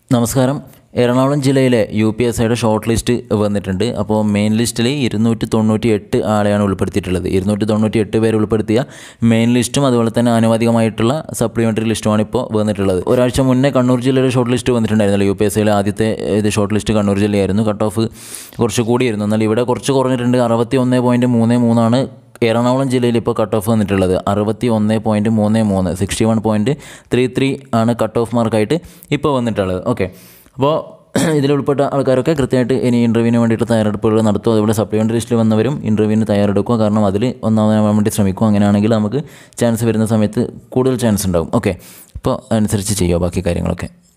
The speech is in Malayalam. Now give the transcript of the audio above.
നമസ്കാരം എറണാകുളം ജില്ലയിലെ യു പി എസ് ഐയുടെ ഷോർട്ട് ലിസ്റ്റ് വന്നിട്ടുണ്ട് അപ്പോൾ മെയിൻ ലിസ്റ്റിൽ ഇരുന്നൂറ്റി തൊണ്ണൂറ്റി എട്ട് ആളെയാണ് ഉൾപ്പെടുത്തിയിട്ടുള്ളത് ഇരുന്നൂറ്റി തൊണ്ണൂറ്റി എട്ട് പേര് ഉൾപ്പെടുത്തിയ മെയിൻ ലിസ്റ്റും അതുപോലെ തന്നെ ആനുപാതികമായിട്ടുള്ള സപ്ലിമെൻ്ററി ലിസ്റ്റുമാണ് ഇപ്പോൾ വന്നിട്ടുള്ളത് ഒരാഴ്ച മുന്നേ കണ്ണൂർ ജില്ലയുടെ ഷോർട്ട് ലിസ്റ്റ് വന്നിട്ടുണ്ടായിരുന്നല്ലോ യു പി എസ് ഐയിലെ ആദ്യത്തെ ഇത് ഷോർട്ട് ലിസ്റ്റ് കണ്ണൂർ ജില്ലയായിരുന്നു കട്ട് ഓഫ് കുറച്ച് കൂടിയായിരുന്നു എന്നാൽ ഇവിടെ കുറച്ച് കുറഞ്ഞിട്ടുണ്ട് അറുപത്തി ഒന്ന് പോയിൻറ്റ് മൂന്ന് മൂന്നാണ് എറണാകുളം ജില്ലയിൽ ഇപ്പോൾ കട്ട് ഓഫ് വന്നിട്ടുള്ളത് അറുപത്തി ഒന്ന് പോയിൻറ്റ് മൂന്ന് മൂന്ന് sixty one point three three ആണ് കട്ട് ഓഫ് മാർക്കായിട്ട് ഇപ്പോൾ വന്നിട്ടുള്ളത് ഓക്കെ അപ്പോൾ ഇതിൽ ഉൾപ്പെട്ട ആൾക്കാരൊക്കെ കൃത്യമായിട്ട് ഇനി ഇൻ്റർവ്യൂവിന് വേണ്ടിയിട്ട് തയ്യാറെടുപ്പുകൾ നടത്തും അതുപോലെ സപ്ലിമെൻ്ററി ലിസ്റ്റിൽ വന്നവരും ഇൻ്റർവ്യൂവിന് തയ്യാറെടുക്കുക കാരണം അതിൽ ഒന്നാമതാൻ വേണ്ടി ശ്രമിക്കും അങ്ങനെയാണെങ്കിൽ നമുക്ക് ചാൻസ് വരുന്ന സമയത്ത് കൂടുതൽ ചാൻസ് ഉണ്ടാവും ഓക്കെ അപ്പോൾ അതനുസരിച്ച് ചെയ്യുക ബാക്കി കാര്യങ്ങളൊക്കെ